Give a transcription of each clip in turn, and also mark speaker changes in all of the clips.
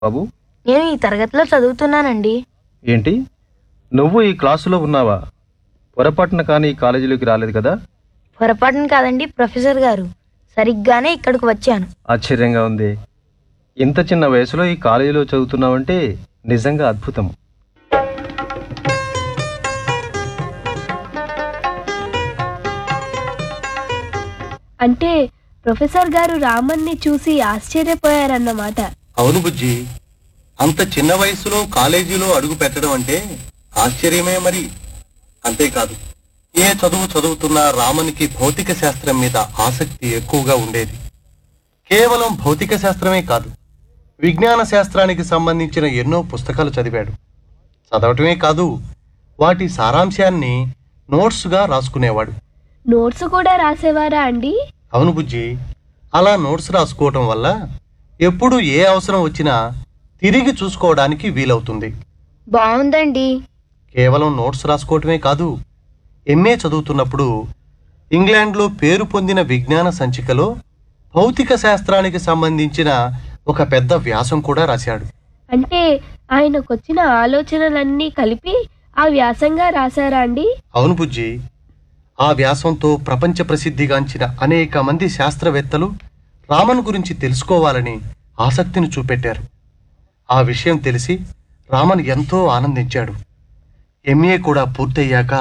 Speaker 1: బాబు
Speaker 2: నేను ఈ తరగతిలో చదువుతున్నానండి
Speaker 1: ఏంటి నువ్వు ఈ క్లాసులో ఉన్నావా పొరపాటున కానీ ఈ కాలేజీలోకి రాలేదు కదా
Speaker 2: పొరపాటున కాదండి ప్రొఫెసర్ గారు సరిగ్గానే ఇక్కడికి వచ్చాను
Speaker 1: ఆశ్చర్యంగా ఉంది ఇంత చిన్న వయసులో ఈ కాలేజీలో చదువుతున్నావంటే నిజంగా అద్భుతం
Speaker 3: అంటే ప్రొఫెసర్ గారు రామన్ని చూసి ఆశ్చర్యపోయారన్నమాట
Speaker 4: అవును బుజ్జి అంత చిన్న వయసులో కాలేజీలో అడుగు పెట్టడం అంటే ఆశ్చర్యమే మరి అంతేకాదు ఏ చదువు చదువుతున్నా రామనికి భౌతిక శాస్త్రం మీద ఆసక్తి ఎక్కువగా ఉండేది కేవలం భౌతిక శాస్త్రమే కాదు విజ్ఞాన శాస్త్రానికి సంబంధించిన ఎన్నో పుస్తకాలు చదివాడు చదవటమే కాదు వాటి సారాంశాన్ని నోట్స్గా రాసుకునేవాడు
Speaker 3: నోట్స్ కూడా రాసేవారా అండి
Speaker 4: అవును బుజ్జి అలా నోట్స్ రాసుకోవటం వల్ల ఎప్పుడు ఏ అవసరం వచ్చినా తిరిగి చూసుకోవడానికి వీలవుతుంది
Speaker 2: బాగుందండి
Speaker 4: కేవలం నోట్స్ రాసుకోవటమే కాదు ఎంఏ చదువుతున్నప్పుడు ఇంగ్లాండ్లో పేరు పొందిన విజ్ఞాన సంచికలో భౌతిక శాస్త్రానికి సంబంధించిన ఒక పెద్ద వ్యాసం కూడా రాశాడు
Speaker 3: అంటే ఆయనకొచ్చిన ఆలోచనలన్నీ కలిపి ఆ వ్యాసంగా రాశారా అండి
Speaker 4: అవును బుజ్జి ఆ వ్యాసంతో ప్రపంచ ప్రసిద్ధిగాంచిన అనేక మంది శాస్త్రవేత్తలు రామన్ గురించి తెలుసుకోవాలని ఆసక్తిని చూపెట్టారు ఆ విషయం తెలిసి రామన్ ఎంతో ఆనందించాడు ఎంఏ కూడా పూర్తయ్యాక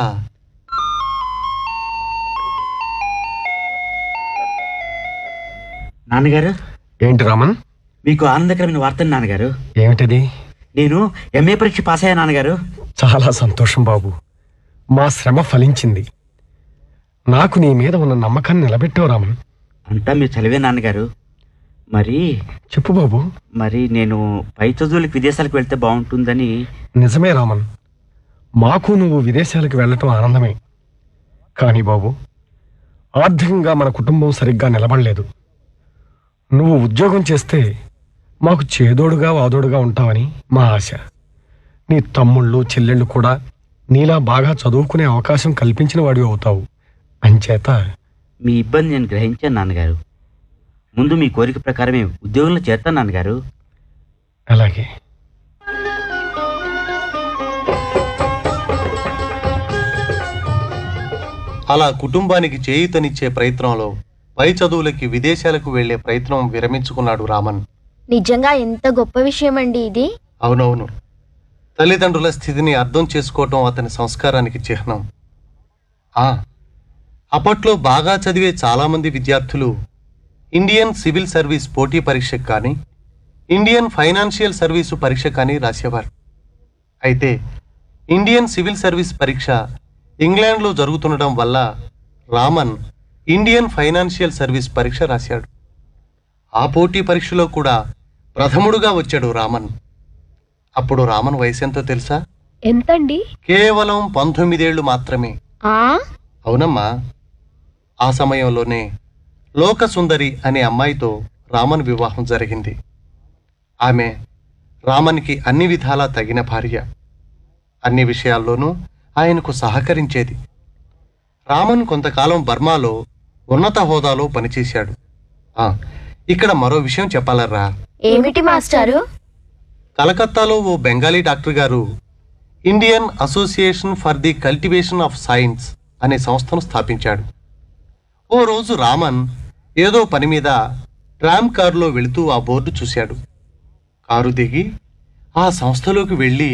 Speaker 5: నాన్నగారు
Speaker 6: ఏంటి రామన్
Speaker 5: మీకు ఆనందకరమైన వార్త నాన్నగారు
Speaker 6: ఏమిటది
Speaker 5: నేను ఎంఏ పరీక్ష పాస్ అయ్యా నాన్నగారు
Speaker 6: చాలా సంతోషం బాబు మా శ్రమ ఫలించింది నాకు నీ మీద ఉన్న నమ్మకాన్ని నిలబెట్టావు రామన్
Speaker 5: అంతా మీరు చదివే నాన్నగారు మరి
Speaker 6: చెప్పు బాబు
Speaker 5: మరి నేను పై చదువులకు విదేశాలకు వెళ్తే బాగుంటుందని
Speaker 6: నిజమే రామన్ మాకు నువ్వు విదేశాలకు వెళ్ళటం ఆనందమే కానీ బాబు ఆర్థికంగా మన కుటుంబం సరిగ్గా నిలబడలేదు నువ్వు ఉద్యోగం చేస్తే మాకు చేదోడుగా వాదోడుగా ఉంటావని మా ఆశ నీ తమ్ముళ్ళు చెల్లెళ్ళు కూడా నీలా బాగా చదువుకునే అవకాశం కల్పించిన వాడివి అవుతావు అంచేత
Speaker 5: మీ ఇబ్బంది నేను గ్రహించాను నాన్నగారు ముందు మీ కోరిక ప్రకారమే ఉద్యోగంలో చేస్తాను నాన్నగారు
Speaker 6: అలాగే
Speaker 4: అలా కుటుంబానికి చేయూతనిచ్చే ప్రయత్నంలో పై చదువులకి విదేశాలకు వెళ్లే ప్రయత్నం విరమించుకున్నాడు రామన్
Speaker 2: నిజంగా ఎంత గొప్ప విషయం అండి ఇది
Speaker 4: అవునవును తల్లిదండ్రుల స్థితిని అర్థం చేసుకోవటం అతని సంస్కారానికి చిహ్నం ఆ, అప్పట్లో బాగా చదివే చాలామంది విద్యార్థులు ఇండియన్ సివిల్ సర్వీస్ పోటీ పరీక్షకు కానీ ఇండియన్ ఫైనాన్షియల్ సర్వీసు పరీక్ష కానీ రాసేవారు అయితే ఇండియన్ సివిల్ సర్వీస్ పరీక్ష ఇంగ్లాండ్లో జరుగుతుండడం వల్ల రామన్ ఇండియన్ ఫైనాన్షియల్ సర్వీస్ పరీక్ష రాశాడు ఆ పోటీ పరీక్షలో కూడా ప్రథముడుగా వచ్చాడు రామన్ అప్పుడు రామన్ వయసు ఎంతో తెలుసా
Speaker 3: ఎంతండి
Speaker 4: కేవలం పంతొమ్మిదేళ్లు మాత్రమే
Speaker 2: ఆ
Speaker 4: అవునమ్మా ఆ సమయంలోనే లోకసుందరి అనే అమ్మాయితో రామన్ వివాహం జరిగింది ఆమె రామన్కి అన్ని విధాలా తగిన భార్య అన్ని విషయాల్లోనూ ఆయనకు సహకరించేది రామన్ కొంతకాలం బర్మాలో ఉన్నత హోదాలో పనిచేశాడు ఆ, ఇక్కడ మరో విషయం చెప్పాలరా
Speaker 2: ఏమిటి మాస్టారు
Speaker 4: కలకత్తాలో ఓ బెంగాలీ డాక్టర్ గారు Indian Association for the Cultivation of Science అనే సంస్థను స్థాపించాడు ఓ రోజు రామన్ ఏదో పని మీద ట్రామ్ కారులో వెళుతూ ఆ బోర్డు చూశాడు కారు దిగి ఆ సంస్థలోకి వెళ్ళి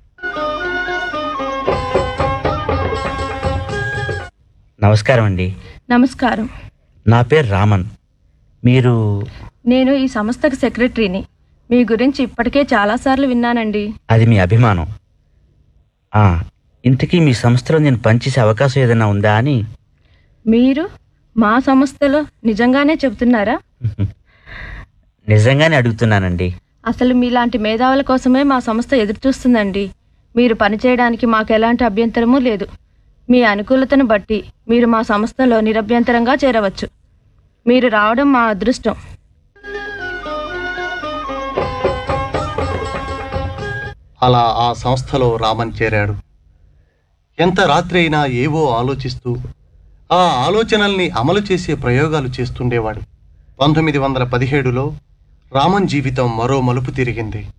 Speaker 5: నమస్కారం అండి
Speaker 7: నమస్కారం
Speaker 5: నా పేరు రామన్ మీరు
Speaker 7: నేను ఈ సంస్థకు సెక్రటరీని మీ గురించి ఇప్పటికే చాలాసార్లు విన్నానండి
Speaker 5: అది మీ అభిమానం ఆ, ఇంతకీ మీ సంస్థలో నేను పనిచేసే అవకాశం ఏదైనా ఉందా అని
Speaker 7: మీరు మా సంస్థలో నిజంగానే చెబుతున్నారా
Speaker 5: నిజంగానే అడుగుతున్నానండి
Speaker 7: అసలు మీలాంటి మేధావుల కోసమే మా సంస్థ ఎదురుచూస్తుందండి మీరు పనిచేయడానికి మాకు ఎలాంటి అభ్యంతరమూ లేదు మీ అనుకూలతను బట్టి మీరు మా సంస్థలో నిరభ్యంతరంగా చేరవచ్చు మీరు రావడం మా అదృష్టం
Speaker 4: అలా ఆ సంస్థలో రామన్ చేరాడు ఎంత రాత్రి అయినా ఏవో ఆలోచిస్తూ ఆ ఆలోచనల్ని అమలు చేసే ప్రయోగాలు చేస్తుండేవాడు పంతొమ్మిది వందల పదిహేడులో రామన్ జీవితం మరో మలుపు తిరిగింది